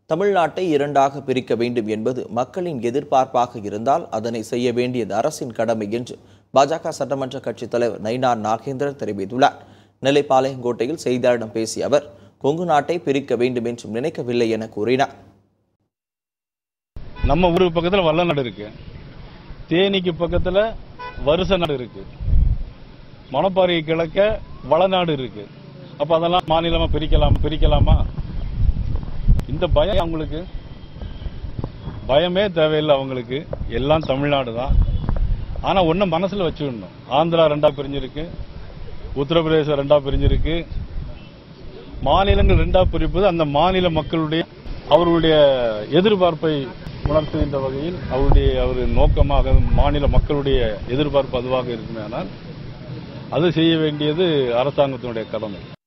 தமிழ்நாட்டை இரண்டாக பிரிக்க வேண்டும் என்பது மக்களின் எதிர்பார்ப்பாக இருந்தால் அதனை செய்ய வேண்டியது அரசின் கடமை என்று பாஜக சட்டமன்ற கட்சித் தலைவர் நயினா நாகேந்திரன் தெரிவித்துள்ளார் நெல்லை பாளையங்கோட்டையில் செய்தியாளரிடம் பேசிய அவர் கொங்கு நாட்டை பிரிக்க வேண்டும் என்றும் நினைக்கவில்லை என கூறினார் நம்ம ஊருக்கு பக்கத்துல வல்லநாடு இருக்கு தேனிக்கு பக்கத்துல வருச நாடு இருக்கு மணப்பாறை கிழக்க வளநாடு இருக்கு அப்ப அதெல்லாம் மாநிலமா பிரிக்கலாம் பிரிக்கலாமா இந்த பயம் அவங்களுக்கு பயமே தேவையில்லை அவங்களுக்கு எல்லாம் தமிழ்நாடு தான் ஆனா ஒண்ணு மனசுல வச்சுக்கணும் ஆந்திரா ரெண்டா பிரிஞ்சிருக்கு உத்தரப்பிரதேசம் ரெண்டா பிரிஞ்சிருக்கு மாநிலங்கள் ரெண்டா பிரிப்பது அந்த மாநில மக்களுடைய அவர்களுடைய எதிர்பார்ப்பை உணர்த்துகின்ற வகையில் அவருடைய அவர் நோக்கமாக மாநில மக்களுடைய எதிர்பார்ப்பு அதுவாக இருக்குமேனால் அது செய்ய வேண்டியது அரசாங்கத்தினுடைய கடமை